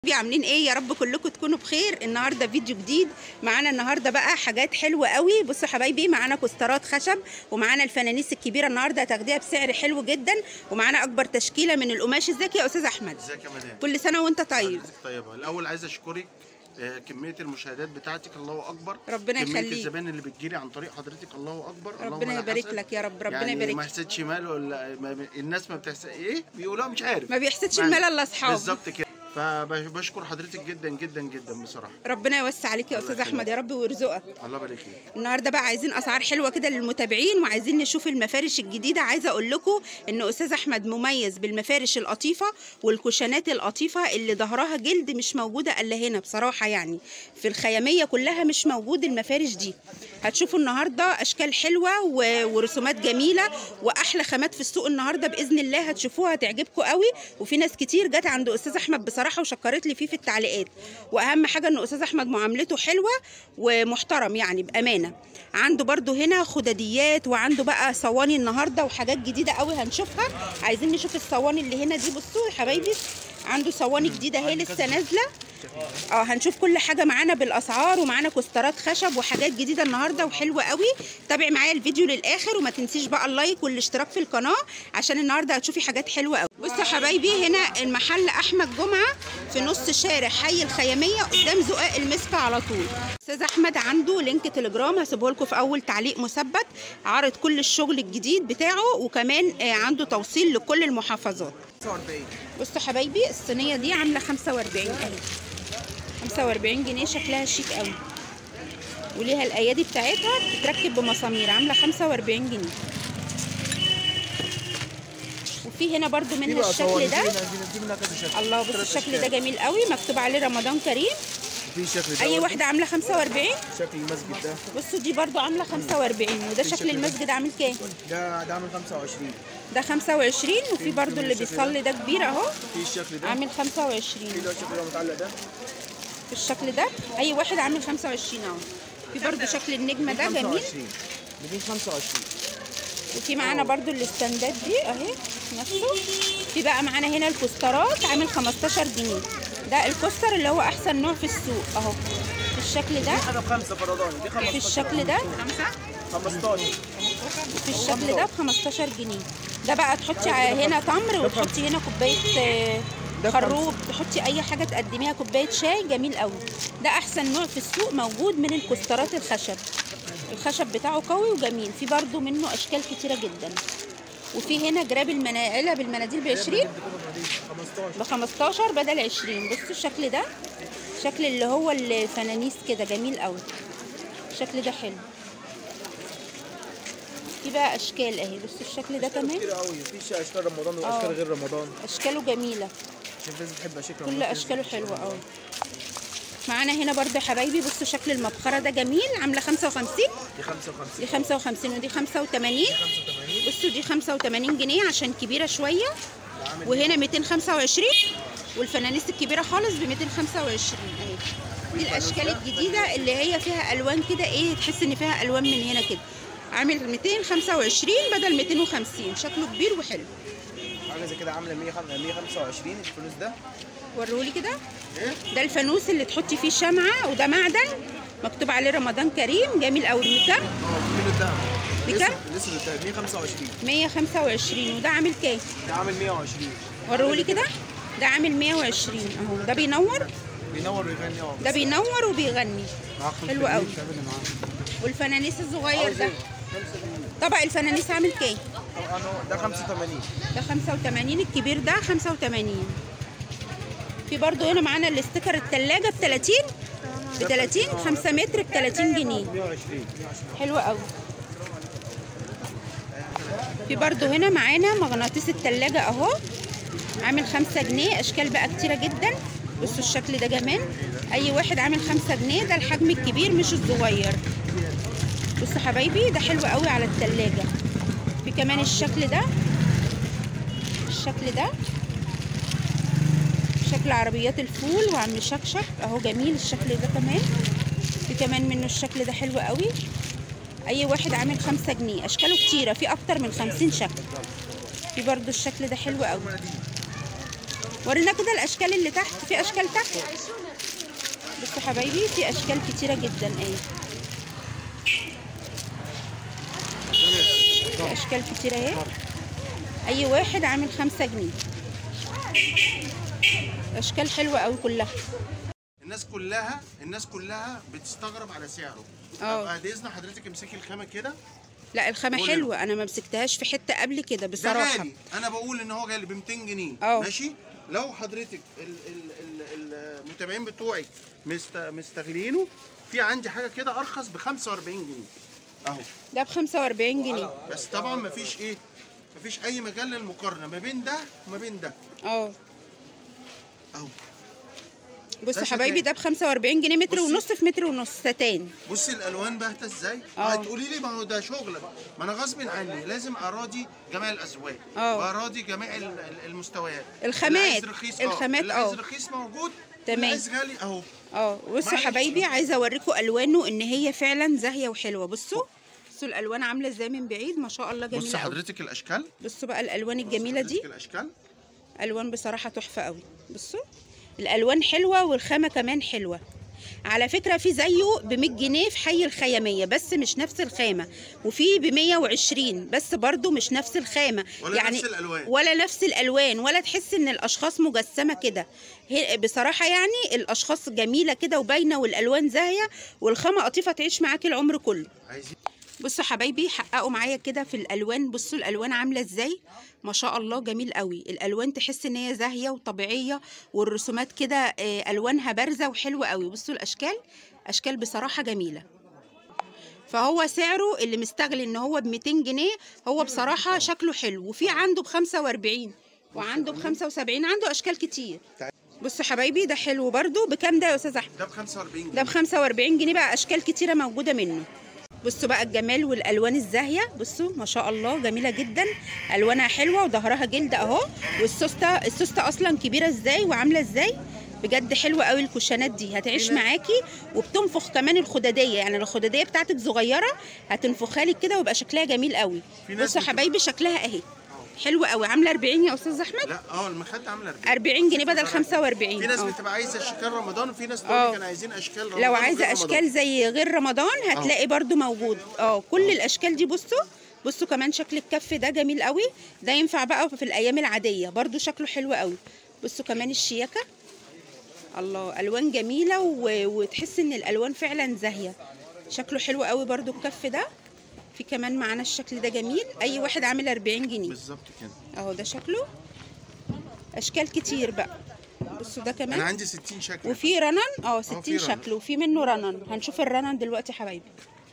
حبايبي عاملين ايه يا رب كلكم تكونوا بخير النهارده فيديو جديد معانا النهارده بقى حاجات حلوه قوي بصوا حبايبي معانا كوسترات خشب ومعانا الفنانيس الكبيره النهارده هتاخديها بسعر حلو جدا ومعانا اكبر تشكيله من القماش ازيك يا استاذ احمد ازيك يا مدام كل سنه وانت طيب حضرتك طيبه الاول عايز اشكرك آه، كميه المشاهدات بتاعتك الله اكبر ربنا كميه يخليك. الزبائن اللي بتجيلي عن طريق حضرتك الله اكبر اللهم ربنا لا يبارك حسد. لك يا رب ربنا يعني يبارك ما لك. حسدش مال ولا ما الناس ما بتحسد ايه بيقولوها مش عارف ما بيحسدش يعني المال الا اصحابه بالظبط كده فبشكر حضرتك جدا جدا جدا بصراحه ربنا يوسع عليك يا الله استاذ احمد يا رب ويرزقك الله يبارك فيك النهارده بقى عايزين اسعار حلوه كده للمتابعين وعايزين نشوف المفارش الجديده عايزه اقول لكم ان استاذ احمد مميز بالمفارش القطيفه والكوشنات القطيفه اللي ظهرها جلد مش موجوده الا هنا بصراحه يعني في الخياميه كلها مش موجود المفارش دي هتشوفوا النهارده اشكال حلوه و- ورسومات جميله واحلى خامات في السوق النهارده باذن الله هتشوفوها هتعجبكم قوي وفي ناس كتير جت عند استاذ احمد بصراحه وشكرت لي فيه في التعليقات واهم حاجه ان استاذ احمد معاملته حلوه ومحترم يعني بامانه عنده برضو هنا خدديات وعنده بقى صواني النهارده وحاجات جديده قوي هنشوفها عايزين نشوف الصواني اللي هنا دي بصوا يا حبايبي عنده صواني جديده اهي لسه نازله اه هنشوف كل حاجه معانا بالاسعار ومعانا كوسترات خشب وحاجات جديده النهارده وحلوه قوي تابع معايا الفيديو للاخر وما تنسيش بقى اللايك والاشتراك في القناه عشان النهارده هتشوفي حاجات حلوه قوي بصوا يا حبايبي هنا المحل احمد جمعه في نص شارع حي الخياميه قدام زقاق المسفى على طول استاذ احمد عنده لينك تليجرام هسيبه لكم في اول تعليق مثبت عارض كل الشغل الجديد بتاعه وكمان آه، عنده توصيل لكل المحافظات بصوا حبايبي الصينيه دي عامله 45 اهي 45 جنيه شكلها شيك قوي وليها الايادي بتاعتها بتتركب بمسامير عامله 45 جنيه وفي هنا برضو منها الشكل ده الله بص الشكل ده جميل قوي مكتوب عليه رمضان كريم في شكل ده اي برضه، واحده عامله 45 شكل المسجد ده بصوا دي برضو عامله 45 وده شكل المسجد عامل كام ده ده عامل 25 ده 25 وفي برضو اللي بيصلي ده كبير اهو في الشكل ده عامل في 25 اللي هو الشكل ده متعلق ده في الشكل ده اي واحد عامل 25 اهو في برضو شكل النجمه ده جميل 25 225 وفي معانا برضو الاستندات دي اهي نفسه في بقى معانا هنا الكوسترات عامل 15 جنيه ده الكوستر اللي هو احسن نوع في السوق اهو في الشكل ده حاجه بخمسه فرداني دي في 15 الشكل ده 15 في الشكل ده ب 15 جنيه ده بقى تحطي ع- هنا تمر وتحطي هنا كوبايه آه، ده خروب تحطي اي حاجه تقدميها كوبايه شاي جميل قوي ده احسن نوع في السوق موجود من الكوسترات الخشب الخشب بتاعه قوي وجميل في برضو منه اشكال كتيره جدا وفي هنا جراب المناقله بالمناديل ب 20 15 ب 15 بدل 20 بصوا الشكل ده شكل اللي هو الفنانيس كده جميل قوي الشكل ده حلو في بقى اشكال اهي بصوا الشكل ده كمان كتير قوي في اشكال رمضان آه. واشكال غير رمضان اشكاله جميله عشان الناس بتحب اشكال كل رمضان اشكاله حلوه قوي معانا هنا برضه يا حبايبي بصوا شكل المبخره ده جميل عامله 55 دي 55 دي 55 ودي 85 85 بصوا دي 85 جنيه عشان كبيره شويه وهنا 225 والفنانيس الكبيره خالص ب 225 اهي دي الاشكال الجديده اللي هي فيها الوان كده ايه تحس ان فيها الوان من هنا كده عامل 225 بدل 250 شكله كبير وحلو حاجه زي كده عامله 125 الفلوس ده ورولي كده ده الفانوس اللي تحطي فيه شمعة وده معدن مكتوب عليه رمضان كريم جميل قوي بكام؟ اه كيلو الدهب بكام؟ لسه الدهب 125 125 وده عامل كام؟ ده عامل 120 ورولي كده ده عامل 120 اهو ده بينور بينور ويغني اه ده بينور وبيغني معاك حلو قوي والفنانيس الصغير ده طبق الفنانيس عامل كام؟ ده 85 ده 85 الكبير ده 85 في برضو هنا معانا الاستيكر التلاجة ب 30 ب 30 5 متر ب 30 جنيه 120 حلوة قوي في برضو هنا معانا مغناطيس التلاجة اهو عامل خمسة جنيه اشكال بقى كتيرة جدا بصوا الشكل ده كمان اي واحد عامل خمسة جنيه ده الحجم الكبير مش الصغير بصوا حبايبي ده حلو قوي على التلاجة في كمان الشكل ده الشكل ده شكل عربيات الفول وعم شكشك اهو جميل الشكل ده كمان في كمان منه الشكل ده حلو قوي اي واحد عامل خمسة جنيه اشكاله كتيرة في اكتر من خمسين شكل في برضو الشكل ده حلو قوي ورينا كده الاشكال اللي تحت في اشكال تحت بصوا حبايبي في اشكال كتيره جدا اهي في اشكال كتيره اهي اي واحد عامل خمسة جنيه اشكال حلوه قوي كلها الناس كلها الناس كلها بتستغرب على سعره اه. بعد اذن حضرتك امسكي الخامه كده لا الخامه قولي. حلوه انا ما مسكتهاش في حته قبل كده ده بصراحه غالي انا بقول ان هو غالي ب 200 جنيه اه. ماشي لو حضرتك ال- ال- ال- المتابعين بتوعك مست... مستغلينه في عندي حاجه كده ارخص ب 45 جنيه اهو ده ب 45 جنيه بس طبعا مفيش ايه مفيش اي مجال للمقارنه ما بين ده وما بين ده اه اهو بصوا ده حبايبي ستان. ده ب 45 جنيه متر بصي. ونص في متر ونص ستان بصي الالوان باهته ازاي اه. هتقولي لي ما هو ده شغل ما انا غصب عني لازم اراضي جميع الاذواق اه. واراضي جميع ال- ال- المستويات الخامات. اللي عايز رخيص اه. الخامات اللي عايز اه. رخيص موجود تمام. اللي عايز غالي اهو اه بصوا معلش. حبايبي عايزه اوريكم الوانه ان هي فعلا زاهيه وحلوه بصوا بصوا الالوان عامله ازاي من بعيد ما شاء الله بص جميله قوي حضرتك الاشكال بصوا بقى الالوان الجميله دي حضرتك الاشكال الوان بصراحه تحفه قوي بصوا الالوان حلوه والخامه كمان حلوه على فكره في زيه ب 100 جنيه في حي الخياميه بس مش نفس الخامه وفي ب 120 بس برضو مش نفس الخامه ولا نفس الألوان. ولا نفس الالوان ولا تحس ان الاشخاص مجسمه كده هي- بصراحه يعني الاشخاص جميله كده وباينه والالوان زاهيه والخامه قطيفه تعيش معاكي العمر كله عايزين بصوا حبايبي حققوا معايا كده في الالوان بصوا الالوان عامله ازاي ما شاء الله جميل قوي الالوان تحس ان هي زاهيه وطبيعيه والرسومات كده آه، الوانها بارزه وحلوه قوي بصوا الاشكال اشكال بصراحه جميله فهو سعره اللي مستغل ان هو ب 200 جنيه هو بصراحه شكله حلو وفي عنده ب 45 وعنده ب 75 عنده اشكال كتير بصوا حبايبي ده حلو برضو بكام ده يا استاذ احمد ده ب 45 جنيه ده ب 45 جنيه بقى اشكال كتيره موجوده منه بصوا بقى الجمال والالوان الزاهيه بصوا ما شاء الله جميله جدا الوانها حلوه وظهرها جلد اهو والسوسته السوسته اصلا كبيره ازاي وعامله ازاي بجد حلوه قوي الكوشانات دي هتعيش معاكي وبتنفخ كمان الخداديه يعني لو الخداديه بتاعتك صغيره هتنفخها لك كده ويبقى شكلها جميل قوي في ناس بصوا بتبقى- حبايبي شكلها اهي حلوه قوي عامله 40 يا استاذ احمد لا اه المخده عامله 40 40 جنيه بدل 45 في ناس اه. بتبقى عايزه اشكال رمضان وفي ناس تقول اه. لك انا عايزين اشكال رمضان لو وغير عايزه رمضان. اشكال زي غير رمضان هتلاقي برضو موجود اه كل الاشكال دي بصوا بصوا كمان شكل الكف ده جميل قوي ده ينفع بقى في الايام العاديه برضو شكله حلو قوي بصوا كمان الشياكه الله الوان جميله و... وتحس ان الالوان فعلا زاهيه شكله حلو قوي برضو الكف ده في كمان معانا الشكل ده جميل اي واحد عامل 40 جنيه بالظبط كده اهو ده شكله اشكال كتير بقى بصوا ده كمان انا عندي 60 شكل وفي رنن اه في 60 رنن. شكل وفي منه رنن هنشوف الرنن دلوقتي حبايبي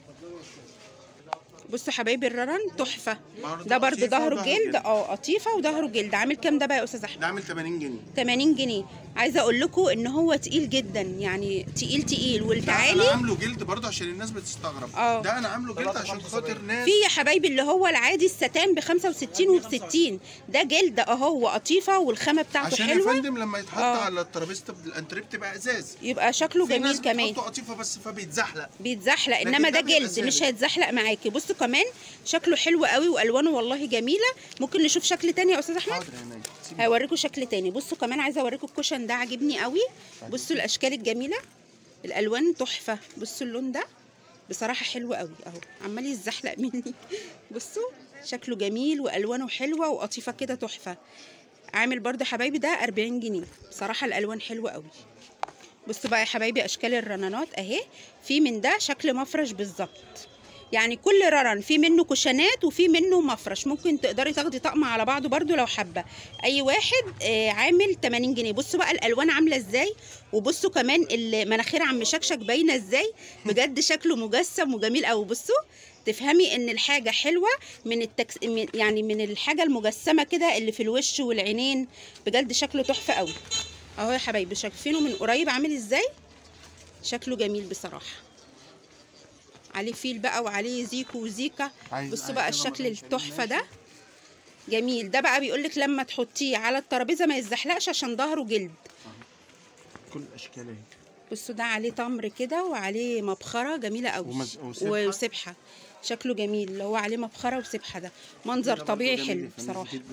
بصوا حبايبي الرنن تحفه برضه ده برضو قطيفة ظهره وظهره جلد جلد. اه قطيفه وظهره جلد عامل كام ده بقى يا استاذ احمد ده عامل 80 جنيه 80 جنيه عايزه اقول لكم ان هو تقيل جدا يعني تقيل تقيل ده انا والتعالي عامله جلد برضه عشان الناس بتستغرب اه. ده انا عامله جلد عشان خاطر ناس في يا حبايبي اللي هو العادي الستان ب 65 وب 60 ده جلد اهو وقطيفه والخامه بتاعته عشان يا حلوه فندم لما يتحط اه. على الترابيزه الانتريه بتبقى ازاز يبقى شكله في ناس جميل كمان بتحطه قطيفه بس فبيتزحلق بيتزحلق لكن انما ده ده بيبقى جلد ثابت. مش هيتزحلق معاكي بصوا كمان شكله حلو قوي والوانه والله جميله ممكن نشوف شكل تاني يا استاذ احمد حاضر يا ناجي سيبي. هوريكم شكل تاني بصوا كمان عايزه اوريكم الكوشن ده عاجبني قوي بصوا الاشكال الجميله الالوان تحفه بصوا اللون ده بصراحه حلو قوي اهو عمال يتزحلق مني بصوا شكله جميل والوانه حلوه وقطيفه كده تحفه عامل برضه حبايبي ده 40 جنيه بصراحه الالوان حلوه قوي بصوا بقى يا حبايبي اشكال الرنانات اهي في من ده شكل مفرش بالظبط يعني كل رنن في منه كوشنات وفي منه مفرش ممكن تقدري تاخدي طقم على بعضه برضو لو حابه اي واحد آه، عامل 80 جنيه بصوا بقى الالوان عامله ازاي وبصوا كمان المناخير عم شكشك باينه ازاي بجد شكله مجسم وجميل قوي بصوا تفهمي ان الحاجه حلوه من التكس... من- يعني من الحاجه المجسمه كده اللي في الوش والعينين بجد شكله تحفه قوي اهو يا حبايبي شايفينه من قريب عامل ازاي شكله جميل بصراحه عليه فيل بقى وعليه زيكو وزيكا عايز- بصوا عايز بقى كده الشكل برضه عشان التحفه ماشي. ده جميل ده بقى بيقولك لما تحطيه على الترابيزه ما يتزحلقش عشان ظهره جلد كل الاشكال اهي بصوا ده عليه تمر كده وعليه مبخره جميله قوي ومز- وسبحة. وسبحه شكله جميل اللي هو عليه مبخره وسبحه ده منظر ده برضه طبيعي جميل حلو يا فندم بصراحه جدا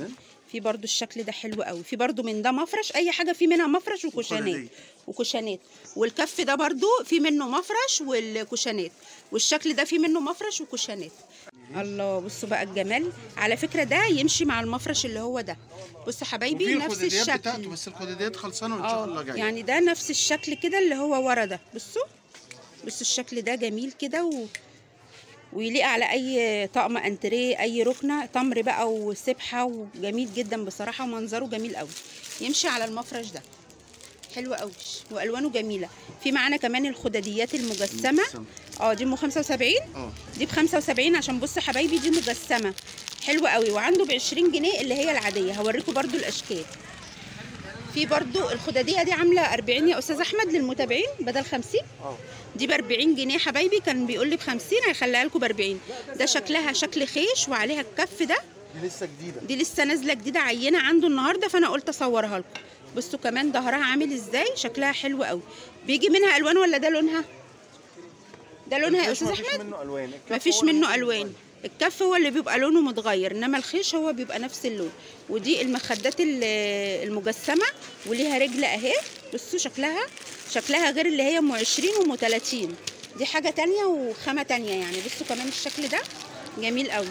في برضو الشكل ده حلو قوي في برضو من ده مفرش اي حاجه في منها مفرش وكوشانات وخدادية. وكوشانات والكف ده برضو في منه مفرش والكوشانات والشكل ده في منه مفرش وكوشانات الله بصوا بقى الجمال على فكره ده يمشي مع المفرش اللي هو ده بصوا حبايبي وفي نفس الخداديات الشكل بتاعته بس الخداديات خلصانه وان شاء الله اه جايه يعني ده نفس الشكل كده اللي هو ورا ده بصوا بصوا الشكل ده جميل كده و... ويليق على اي طقم انتريه اي ركنه تمر بقى وسبحه وجميل جدا بصراحه ومنظره جميل قوي يمشي على المفرش ده حلو قوي والوانه جميله في معانا كمان الخداديات المجسمه المجسمة. اه دي ام 75 اه دي ب 75 عشان بصوا حبايبي دي مجسمه حلوه قوي وعنده ب 20 جنيه اللي هي العاديه هوريكم برضو الاشكال في برضو الخداديه دي عامله 40 يا استاذ احمد للمتابعين بدل 50 اه دي ب 40 جنيه حبايبي كان بيقول لي ب 50 هيخليها لكم ب 40 ده شكلها شكل خيش وعليها الكف ده دي لسه جديده دي لسه نازله جديده عينه عنده النهارده فانا قلت اصورها لكم بصوا كمان ظهرها عامل ازاي شكلها حلو قوي بيجي منها الوان ولا ده لونها ده لونها يا استاذ مفيش احمد منه الوان الكف مفيش هو اللي منه فيه الوان الكف هو اللي بيبقى لونه متغير انما الخيش هو بيبقى نفس اللون ودي المخدات ال- المجسمه وليها رجل اهي بصوا شكلها شكلها غير اللي هي ام 20 وام 30 دي حاجه تانية وخامه تانية يعني بصوا كمان الشكل ده جميل قوي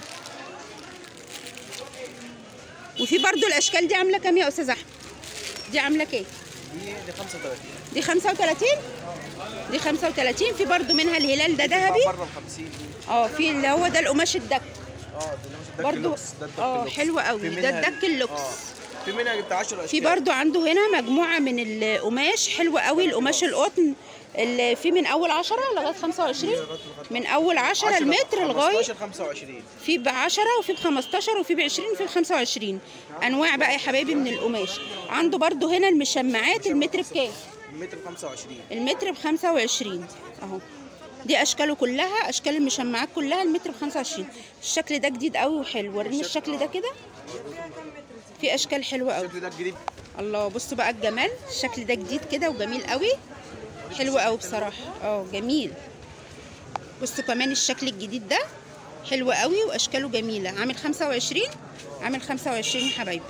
وفي برضو الاشكال دي عامله كام يا استاذ احمد دي عامله كام دي دي 35 دي 35 دي 35 في برضو منها الهلال ده ذهبي بره ب 50 اه في اللي هو ده القماش الدك اه ده مش الدك برضو اللوكس، ده الدك اه اللوكس. حلو قوي في ده منها- الدك اللوكس اه في منها بتاع 10 اشكال في برضو عنده هنا مجموعه من القماش حلوه قوي القماش القطن اللي في من اول 10 لغايه 25 من اول 10 المتر لغايه 15 25 في ب 10 وفي ب 15 وفي ب 20 وفي ب 25 انواع بقى يا حبايبي من القماش عنده برضو هنا المشمعات المتر بكام متر 25 المتر ب 25 اهو دي اشكاله كلها اشكال المشمعات كلها المتر ب 25 الشكل ده جديد قوي وحلو وريني الشكل ده كده في اشكال حلوه قوي الشكل ده الجديد الله بصوا بقى الجمال الشكل ده جديد كده وجميل قوي حلو قوي بصراحه اه جميل بصوا كمان الشكل الجديد ده حلو قوي واشكاله جميله عامل 25 عامل 25 يا حبايبي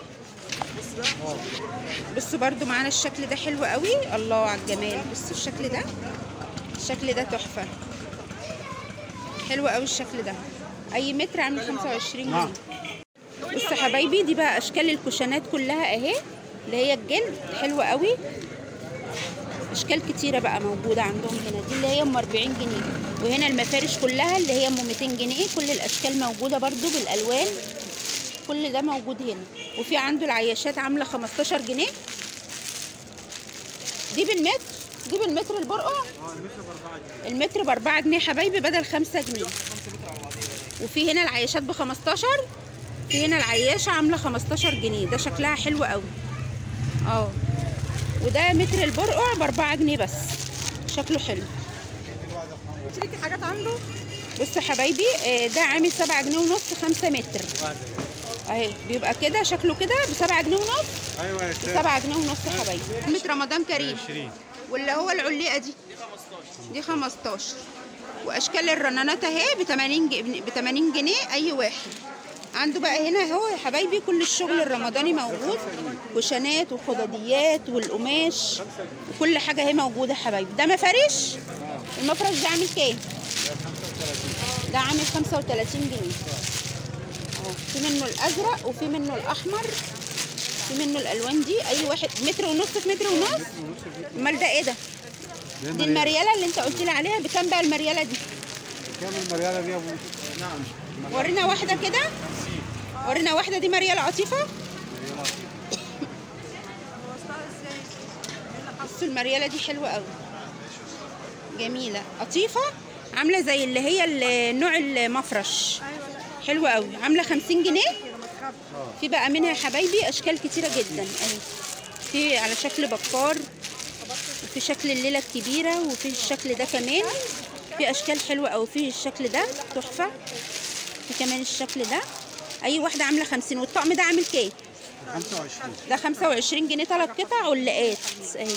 بصوا برضو معانا الشكل ده حلو قوي الله على الجمال بصوا الشكل ده الشكل ده تحفه حلو قوي الشكل ده اي متر عامل 25 جنيه بصوا يا حبايبي دي بقى اشكال الكوشنات كلها اهي اللي هي الجلد حلوه قوي اشكال كتيره بقى موجوده عندهم هنا دي اللي هي ام 40 جنيه وهنا المفارش كلها اللي هي ام 200 جنيه كل الاشكال موجوده برضو بالالوان كل ده موجود هنا وفي عنده العياشات عامله 15 جنيه دي بالمتر دي بالمتر البرقع المتر ب 4 جنيه حبايبي بدل 5 جنيه وفي هنا العياشات ب 15 في هنا العياشه عامله 15 جنيه ده شكلها حلو قوي اه وده متر البرقع ب 4 جنيه بس شكله حلو شريكي حاجات عنده بصوا يا حبايبي آه، ده عامل 7 جنيه ونص 5 متر اهي بيبقى كده شكله كده ب 7 جنيه ونص ايوه يا ب 7 جنيه ونص يا حبايبي متر رمضان كريم واللي هو العليقه دي دي 15 واشكال الرنانات اهي ب 80 جنيه ب 80 جنيه اي واحد عنده بقى هنا اهو يا حبايبي كل الشغل الرمضاني موجود وشنات وخداديات والقماش وكل حاجه اهي موجوده يا حبايبي ده مفارش المفرش ده عامل كام ده عامل 35 جنيه اهو في منه الازرق وفي منه الاحمر في منه الالوان دي اي واحد متر ونص في متر ونص امال ده ايه ده دي المرياله اللي انت قلت لي عليها بكام بقى المرياله دي كام المرياله دي يا ابو نعم ورينا واحده كده ورينا واحده دي مرياله قطيفه بصوا المرياله دي حلوه قوي جميله قطيفه عامله زي اللي هي النوع المفرش حلوه قوي عامله 50 جنيه في بقى منها يا حبايبي اشكال كتيره جدا اهي في على شكل بكار وفي شكل الليله الكبيره وفي الشكل ده كمان في اشكال حلوه قوي في الشكل ده تحفه في كمان الشكل ده اي واحده عامله 50 والطقم ده عامل كام 25 ده 25 جنيه ثلاث قطع علاقات اهي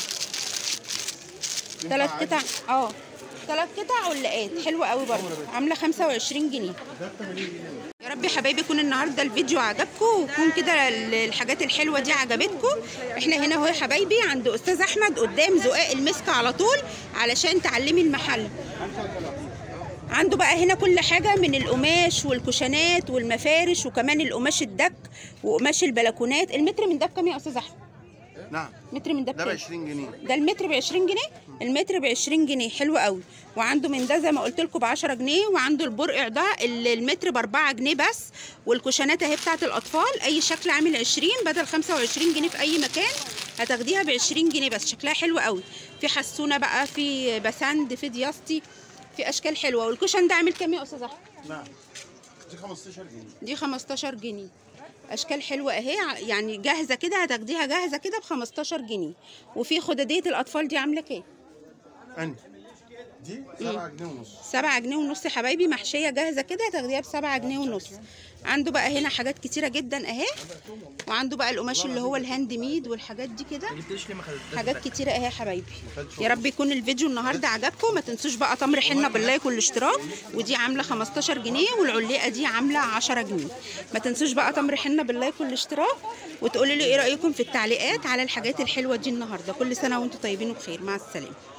ثلاث قطع اه ثلاث قطع علاقات حلوه قوي برضه عامله 25 جنيه يا رب يا حبايبي يكون النهارده الفيديو عجبكم ويكون كده ال- الحاجات الحلوه دي عجبتكم احنا هنا اهو يا حبايبي عند استاذ احمد قدام زقاق المسك على طول علشان تعلمي المحل عنده بقى هنا كل حاجه من القماش والكشانات والمفارش وكمان القماش الدك وقماش البلكونات المتر من ده بكام يا استاذ احمد نعم متر من ده ده ب بكام 20 جنيه ده المتر ب 20 جنيه المتر ب 20 جنيه حلو قوي وعنده من ده زي ما قلت لكم ب 10 جنيه وعنده البرقع ده ال- المتر ب 4 جنيه بس والكوشنات اهي بتاعت الاطفال اي شكل عامل 20 بدل 25 جنيه في اي مكان هتاخديها ب 20 جنيه بس شكلها حلو قوي في حسونه بقى في بسند في دياستي في اشكال حلوه والكوشن ده عامل كام يا استاذ احمد نعم دي 15 جنيه دي 15 جنيه اشكال حلوه اهي ع- يعني جاهزه كده هتاخديها جاهزه كده ب 15 جنيه وفي خداديه الاطفال دي عامله كام أني دي 7 جنيه ونص 7 جنيه ونص يا حبايبي محشيه جاهزه كده هتاخديها ب 7 جنيه ونص عنده بقى هنا حاجات كتيره جدا اهي وعنده بقى القماش اللي هو الهاند ميد والحاجات دي كده جبتليش ليه ما خدتهاش حاجات كتيره اهي يا حبايبي يا رب يكون الفيديو النهارده عجبكم ما تنسوش بقى تمر حنه باللايك والاشتراك ودي عامله 15 جنيه والعليقه دي عامله 10 جنيه ما تنسوش بقى تمر حنه باللايك والاشتراك وتقولوا لي ايه رايكم في التعليقات على الحاجات الحلوه دي النهارده كل سنه وانتم طيبين وبخير مع السلامه